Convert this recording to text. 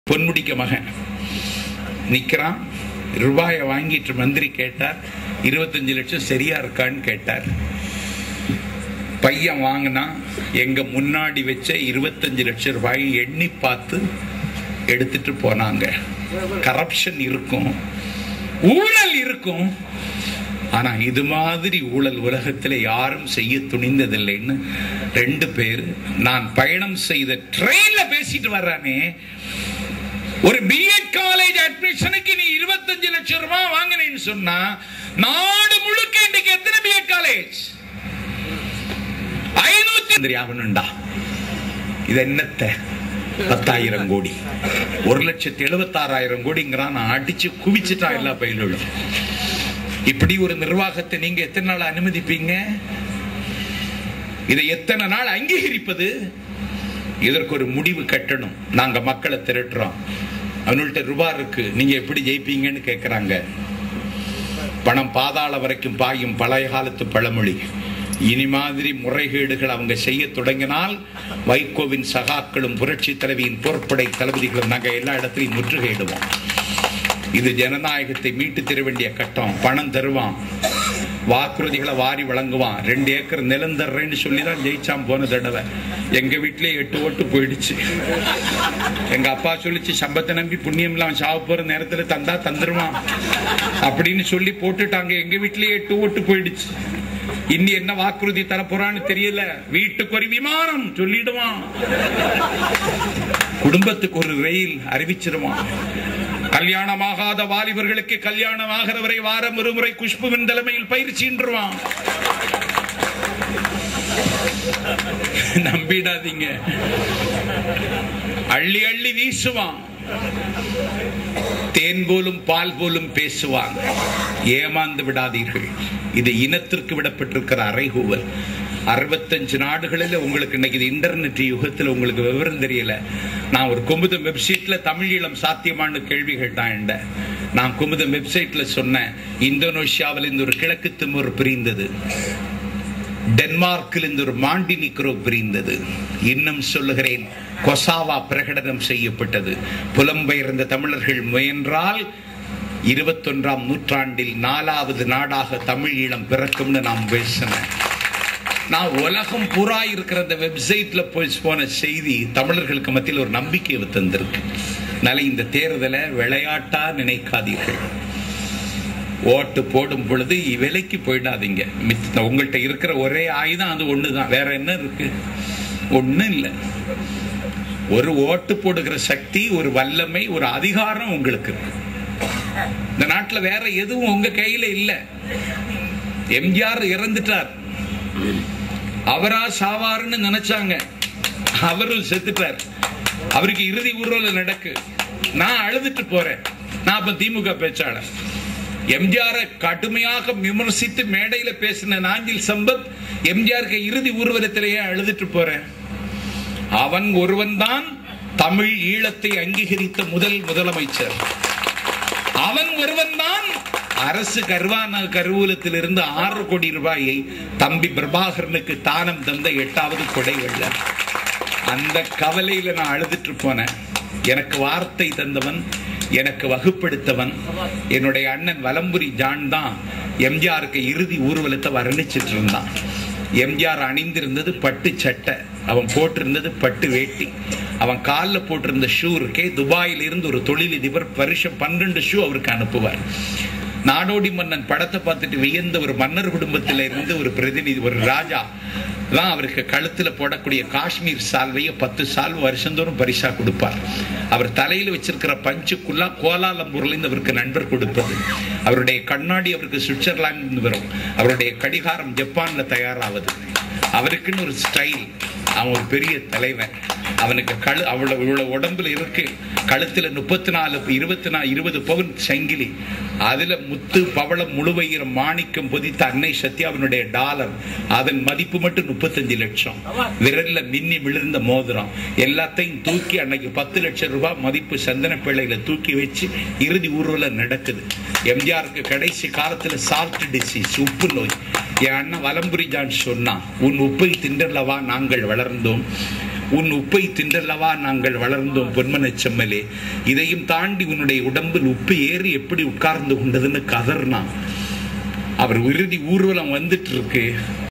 பொன்முடிக்க மகன் நிக்கிறான் ரூபாயை வாங்கிட்டு மந்திரி கேட்டார் இருபத்தஞ்சு லட்சம் சரியா இருக்கான்னு கேட்டார் பையன் வாங்கினா எங்க முன்னாடி வச்ச இருபத்தஞ்சு லட்சம் ரூபாயை எண்ணி பார்த்து எடுத்துட்டு போனாங்க கரப்ஷன் இருக்கும் ஊழல் இருக்கும் ஆனா இது மாதிரி ஊழல் உலகத்தில் யாரும் செய்ய துணிந்ததில்லைன்னு ரெண்டு பேர் நான் பயணம் செய்த ட்ரெயின்ல பேசிட்டு வர்றானே ஒரு பிஎட் காலேஜ் அட்மிஷனுக்கு நீ இருபத்தஞ்சு லட்சம் ரூபாய் வாங்கினேன்னு சொன்னா நாடு முழுக்க இன்னைக்கு எத்தனை பிஎட் காலேஜ் ஐநூத்தி ஆகணும்டா இது என்னத்த பத்தாயிரம் கோடி ஒரு லட்சத்தி எழுபத்தாறாயிரம் கோடிங்கிறான் நான் அடிச்சு குவிச்சுட்டா எல்லா பயிலும் இப்படி ஒரு நிர்வாகத்தை நீங்க எத்தனை நாள் அனுமதிப்பீங்க இதை எத்தனை நாள் அங்கீகரிப்பது இதற்கு ஒரு முடிவு கட்டணும் நாங்க மக்களை திரட்டுறோம் அவங்கள்ட்ட ரூபா இருக்கு நீங்க எப்படி ஜெயிப்பீங்கன்னு கேக்குறாங்க பணம் பாதாள வரைக்கும் பாயும் பழைய காலத்து பழமொழி இனி மாதிரி முறைகேடுகள் அவங்க செய்ய தொடங்கினால் வைகோவின் சகாக்களும் புரட்சி தலைவியின் போர்ப்படை தளபதிகளும் நாங்க எல்லா இடத்துலையும் முற்றுகையிடுவோம் இது ஜனநாயகத்தை மீட்டு தர வேண்டிய கட்டம் பணம் தருவான் வாக்குறுதிகளை வாரி வழங்குவான் ரெண்டு ஏக்கர் நிலம் தர்றேன்னு சொல்லி தான் ஜெயிச்சான் போன தடவை எங்க வீட்டிலே எட்டு ஓட்டு போயிடுச்சு எங்க அப்பா சொல்லிச்சு சம்பத்தை நம்பி புண்ணியம் இல்லாம சாவ போற நேரத்துல தந்தா தந்துருவான் அப்படின்னு சொல்லி போட்டுட்டாங்க எங்க வீட்டிலேயே எட்டு ஓட்டு போயிடுச்சு இனி என்ன வாக்குறுதி தர போறான்னு தெரியல வீட்டுக்கு ஒரு விமானம் சொல்லிடுவான் குடும்பத்துக்கு ஒரு ரயில் அறிவிச்சிருவான் கல்யாணமாகாத வாலிபர்களுக்கு கல்யாணம் ஆகிற வரை வாரம் ஒருமுறை குஷ்புவின் தலைமையில் பயிற்சின்றுவான் நம்பிடாதீங்க அள்ளி அள்ளி வீசுவான் தேன் போலும் பால் போலும் பேசுவான் ஏமாந்து விடாதீர்கள் இது இனத்திற்கு விடப்பட்டிருக்கிற அறைகூவல் அறுபத்தஞ்சு நாடுகளில் உங்களுக்கு இன்னைக்கு இது இன்டர்நெட் யுகத்தில் உங்களுக்கு விவரம் தெரியல நான் ஒரு குமுதம் வெப்சைட்ல தமிழ் ஈழம் சாத்தியமான கேள்வி கேட்டான் நான் குமுதம் வெப்சைட்ல சொன்னேன் இந்தோனேஷியாவில் இந்த ஒரு கிழக்கு திமுர் பிரிந்தது டென்மார்க்கில் இந்த ஒரு மாண்டி நிக்ரோ பிரிந்தது இன்னும் சொல்லுகிறேன் கொசாவா பிரகடனம் செய்யப்பட்டது புலம்பெயர்ந்த தமிழர்கள் முயன்றால் இருபத்தொன்றாம் நூற்றாண்டில் நாலாவது நாடாக தமிழ் ஈழம் பிறக்கும்னு நாம் பேசினேன் நான் உலகம் பூரா இருக்கிற அந்த வெப்சைட்ல போய் போன செய்தி தமிழர்களுக்கு மத்தியில் ஒரு நம்பிக்கையை தந்திருக்கு அதனால இந்த தேர்தலை விளையாட்டா நினைக்காதீர்கள் ஓட்டு போடும் பொழுது விலைக்கு போயிடாதீங்க உங்கள்கிட்ட இருக்கிற ஒரே ஆயுதம் அது ஒண்ணுதான் வேற என்ன இருக்கு ஒண்ணும் இல்லை ஒரு ஓட்டு போடுகிற சக்தி ஒரு வல்லமை ஒரு அதிகாரம் உங்களுக்கு இருக்கு இந்த நாட்டில் வேற எதுவும் உங்க கையில இல்ல எம்ஜிஆர் இறந்துட்டார் அவரா சாவாருன்னு நினைச்சாங்க அவரும் செத்துட்டார் அவருக்கு இறுதி ஊர்வலம் நடக்கு நான் அழுதுட்டு போறேன் நான் அப்ப திமுக பேச்சாளர் எம்ஜிஆரை கடுமையாக விமர்சித்து மேடையில பேசின நாஞ்சில் சம்பத் எம்ஜிஆருக்கு இறுதி ஊர்வலத்திலேயே அழுதுட்டு போறேன் அவன் ஒருவன் தான் தமிழ் ஈழத்தை அங்கீகரித்த முதல் முதலமைச்சர் அவன் ஒருவன் தான் அரசு கருவான கருவூலத்திலிருந்து ஆறு கோடி ரூபாயை தம்பி பிரபாகரனுக்கு தானம் தந்த எட்டாவது கொடை வெள்ளம் அந்த கவலையில நான் அழுதுட்டு போனேன் எனக்கு வார்த்தை தந்தவன் எனக்கு வகுப்படுத்தவன் என்னுடைய அண்ணன் வலம்புரி ஜான் தான் எம்ஜிஆருக்கு இறுதி ஊர்வலத்தை வர்ணிச்சிட்டு இருந்தான் எம்ஜிஆர் அணிந்திருந்தது பட்டு சட்டை அவன் போட்டிருந்தது பட்டு வேட்டி அவன் காலில் போட்டிருந்த ஷூ இருக்கே துபாயில் இருந்து ஒரு தொழிலதிபர் வருஷம் பன்னெண்டு ஷூ அவருக்கு அனுப்புவார் நாடோடி மன்னன் படத்தை பார்த்துட்டு வியந்த ஒரு மன்னர் குடும்பத்தில இருந்து ஒரு பிரதிநிதி ஒரு ராஜா தான் அவருக்கு கழுத்துல போடக்கூடிய காஷ்மீர் சால்வைய பத்து சால்வு வருஷந்தோறும் பரிசா கொடுப்பார் அவர் தலையில வச்சிருக்கிற பஞ்சுக்குள்ளா கோலாலம்பூர்ல இருந்து அவருக்கு நண்பர் கொடுப்பது அவருடைய கண்ணாடி அவருக்கு சுவிட்சர்லாந்து வரும் அவருடைய கடிகாரம் ஜப்பான்ல தயாராவது அவருக்குன்னு ஒரு ஸ்டைல் அவன் ஒரு பெரிய தலைவன் அவனுக்கு கழு அவ்வளவு இவ்வளவு உடம்புல இருக்கு கழுத்துல முப்பத்தி நாலு இருபத்தி நாலு இருபது பவுன் சங்கிலி அதுல முத்து பவளம் முழுவயிரம் மாணிக்கம் பொதித்த அன்னை சத்யாவினுடைய டாலர் அதன் மதிப்பு மட்டும் முப்பத்தஞ்சு லட்சம் விரல்ல மின்னி விழுந்த மோதிரம் எல்லாத்தையும் தூக்கி அன்னைக்கு பத்து லட்சம் ரூபாய் மதிப்பு சந்தன பிள்ளையில தூக்கி வச்சு இறுதி ஊர்வலம் நடக்குது எம்ஜிஆருக்கு கடைசி காலத்துல சால்ட் டிசீஸ் உப்பு நோய் என் அண்ணன் வலம்புரி ஜான் சொன்னான் உன் உப்பை திண்டல்லவா நாங்கள் வளர்ந்தோம் உன் உப்பை தின்றல்லவா நாங்கள் வளர்ந்தோம் பொன்மனச் செம்மலே இதையும் தாண்டி உன்னுடைய உடம்பில் உப்பு ஏறி எப்படி உட்கார்ந்து கொண்டதுன்னு கதர்னான் அவர் இறுதி ஊர்வலம் வந்துட்டு இருக்கு